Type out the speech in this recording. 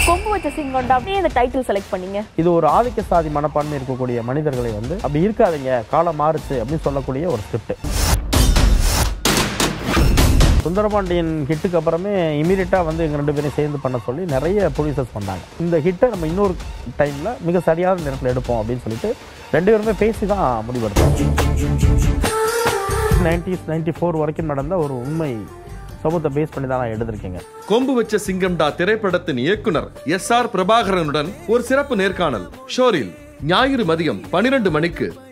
கொம்பு வச்ச சிங்கம்டா அப்படியே இந்த டைட்டில் செலக்ட் பண்ணீங்க இது ஒரு ஆதிக்க சாதி மனப்பான்மை இருக்கக்கூடிய மனிதர்களை வந்து அப்படி இருக்காதீங்க காலம் மாறுச்சு அப்படின்னு சொல்லக்கூடிய ஒரு ஸ்கிரிப்ட் சுந்தரபாண்டியன் ஹிட்டுக்கு அப்புறமே இமீடியட்டாக வந்து எங்கள் ரெண்டு பேரும் சேர்ந்து பண்ண சொல்லி நிறைய ப்ரொடியூசர்ஸ் பண்ணாங்க இந்த ஹிட்டை நம்ம இன்னொரு டைமில் மிக சரியான நேரத்தில் எடுப்போம் அப்படின்னு சொல்லிட்டு ரெண்டு பேருமே பேசி தான் முடிவெடுத்தோம் நைன்டிஸ் நைன்டி ஃபோர் வரைக்கும் நடந்த ஒரு உண்மை சமூகத்தை பேஸ் பண்ணி தான் நான் எடுத்திருக்கேங்க கொம்பு வச்ச சிங்கம்டா திரைப்படத்தின் இயக்குனர் எஸ் ஆர் பிரபாகரனுடன் ஒரு சிறப்பு நேர்காணல் ஷோரில் ஞாயிறு மதியம் பனிரெண்டு மணிக்கு